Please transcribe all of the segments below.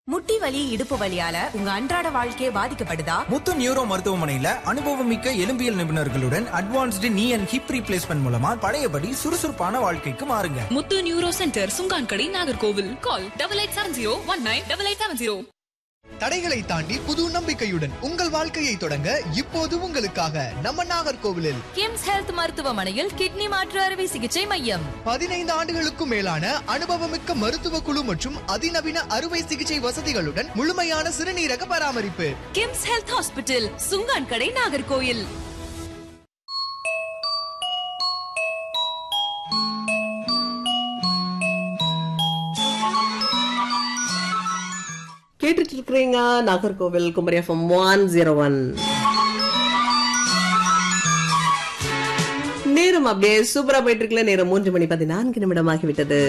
முட்டி வலி இடுப்பு வலியால உங்க அன்றாட வாழ்க்கையே பாதிக்கப்படுதா முத்து நியூரோ மருத்துவமனையில அனுபவமிக்க எலும்பியல் நிபுணர்களுடன் அட்வான்ஸ்டு நீ அண்ட் ஹிப் ரீப்ளேஸ்மெண்ட் மூலமா பழையபடி சுறுசுறுப்பான வாழ்க்கைக்கு மாறுங்க Muthu neuro centre Sungankadai Nagercoil call double eight seven zero one nine double eight seven zero தடைகளை தாண்டி புது நம்பிக்கையுடன் உங்கள் வாழ்க்கையை தொடங்க இப்போது உங்களுக்காக நம்ம நாகர்கோவிலில் கிம்ஸ் ஹெல்த் மருத்துவமனையில் கிட்னி மாற்று அறுவை சிகிச்சை மையம் பதினைந்து ஆண்டுகளுக்கும் மேலான அனுபவமிக்க மருத்துவ குழு மற்றும் அதிநவீன அறுவை சிகிச்சை வசதிகளுடன் முழுமையான சிறுநீரக பராமரிப்பு கிம்ஸ் ஹெல்த் ஹாஸ்பிட்டல் சுங்கான் கடை நாகர்கோயில் கேட்டுட்டு இருக்கிறீங்க Nagercoil Kumari FM one zero one நேரம் அப்படியே சூப்பரா போயிட்டு இருக்குல்ல நேரம் மூன்று மணி பதினான்கு நிமிடம் ஆகிவிட்டது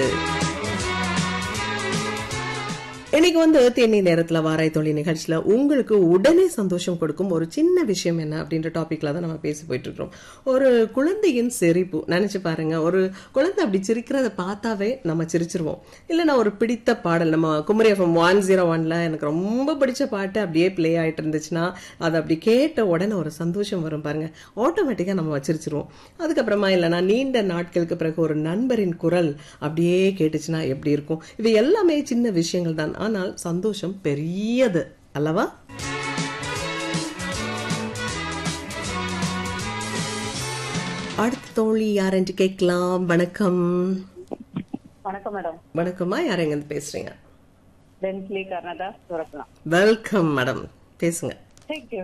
இன்னைக்கு வந்து தேனி நேரத்துல வாராய் தொழில் நிகழ்ச்சியில உங்களுக்கு உடனே சந்தோஷம் கொடுக்கும் ஒரு சின்ன விஷயம் என்ன அப்படின்ற டாபிக்ல தான் நம்ம பேசி போயிட்டு இருக்கிறோம் ஒரு குழந்தையின் சிரிப்பு நினைச்சு பாருங்க ஒரு குழந்தை அப்படி சிரிக்கிறத பார்த்தாவே நம்ம சிரிச்சிருவோம் இல்லைன்னா ஒரு பிடித்த பாடல் நம்ம குமரி எஃப்எம் ஒன் ஜீரோ ஒன்ல எனக்கு ரொம்ப பிடிச்ச பாட்டு அப்படியே ப்ளே ஆயிட்டு இருந்துச்சுன்னா அதை அப்படி கேட்ட உடனே ஒரு சந்தோஷம் வரும் பாருங்க ஆட்டோமேட்டிக்கா நம்ம வச்சிருச்சிருவோம் அதுக்கப்புறமா இல்லைன்னா நீண்ட நாட்களுக்கு பிறகு ஒரு நண்பரின் குரல் அப்படியே கேட்டுச்சுன்னா எப்படி இருக்கும் இது எல்லாமே சின்ன விஷயங்கள் தான் ஆனால் சந்தோஷம் பெரியது அல்லவா அடுத்த தோழி யாரென்று கேட்கலாம் வணக்கம் வணக்கம் மேடம் வணக்கம்மா யார் எங்க இருந்து பேசுறீங்க பென்ஸ்லி கர்ணதா சுரக்கலாம் வெல்கம் மேடம் பேசுங்க தேங்க்யூ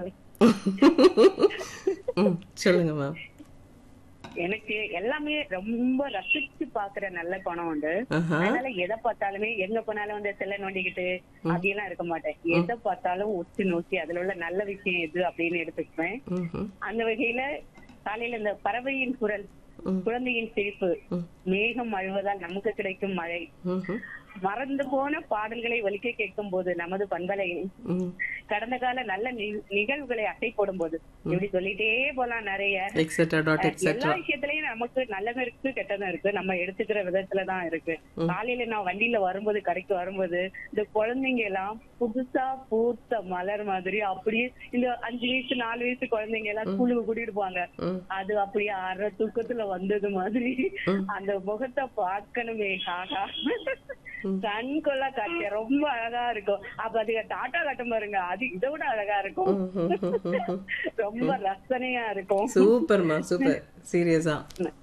ம், சொல்லுங்க மேம் எனக்கு எல்லாமே ரொம்ப ரசிச்சு பாக்குற நல்ல பணம் உண்டு ஆஹா. அதனால எதை பார்த்தாலுமே எங்க போனாலும் வந்து செல்ல நோண்டிக்கிட்டு அப்படியெல்லாம் இருக்க மாட்டேன் எதை பார்த்தாலும் உத்து நோக்கி அதுல உள்ள நல்ல விஷயம் எது அப்படின்னு எடுத்துக்குவேன் ம்ஹும். அந்த வகையில காலையில இந்த பறவையின் குரல் குழந்தையின் சிரிப்பு மேகம் அழுவதால் நமக்கு கிடைக்கும் மழை ம்ஹும். மறந்து போன பாடல்களை ஒலிக்க கேட்கும் போது நமது பண்பலையில் ம். கடந்த கால நல்ல நி- நிகழ்வுகளை அட்டை போடும் போது இப்படி சொல்லிட்டே போலாம் நிறைய எக்ஸெட்ரா டாட் எல்லா எக்ஸெட்ரா விஷயத்திலயும் நமக்கு நல்லதும் இருக்கு கெட்டதும் இருக்கு நம்ம எடுத்துக்கிற விதத்துலதான் இருக்கு காலையில நான் வண்டியில வரும்போது கடைக்கு வரும்போது இந்த குழந்தைங்க எல்லாம் புதுசா பூத்த மலர் மாதிரி அப்படியே இந்த அஞ்சு வயசு நாலு வயசு குழந்தைங்க எல்லாம் ஸ்கூலுக்கு கூட்டிட்டு போவாங்க அது அப்படியே அரை தூக்கத்துல வந்தது மாதிரி அந்த முகத்தை பார்க்கணுமே ஆகா கண் கொள்ளா காட்சி ரொம்ப அழகா இருக்கும் அப்ப அதுக்கு டாட்டா காட்டும் பாருங்க அது இதை விட அழகா இருக்கும் ரொம்ப ரசனையா இருக்கும் சூப்பர்மா சூப்பர் சீரியஸா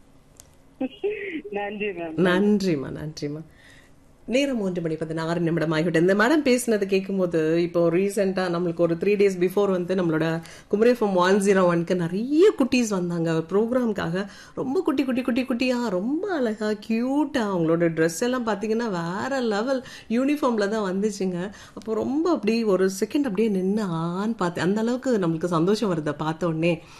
நன்றி மேம் நன்றிம்மா நன்றிம்மா நேரம் மூன்று மணி பதினாறு நிமிடம் ஆகிவிட்டது இந்த மேடம் பேசினது கேட்கும்போது இப்போ ரீசெண்டா நம்மளுக்கு ஒரு த்ரீ டேஸ் பிஃபோர் வந்து நம்மளோட குமரி ஃபார்ம் ஒன் ஜீரோ ஒன்க்கு நிறைய குட்டீஸ் வந்தாங்க ப்ரோக்ராம்காக ரொம்ப குட்டி குட்டி குட்டி குட்டியா ரொம்ப அழகா கியூட்டா அவங்களோட ட்ரெஸ் எல்லாம் பார்த்தீங்கன்னா வேற லெவல் யூனிஃபார்ம்ல தான் வந்துச்சுங்க அப்போ ரொம்ப அப்படி ஒரு செகண்ட் அப்படியே நின்று ஆன்னு பார்த்து அந்த அளவுக்கு நம்மளுக்கு சந்தோஷம் வருது பார்த்த உடனே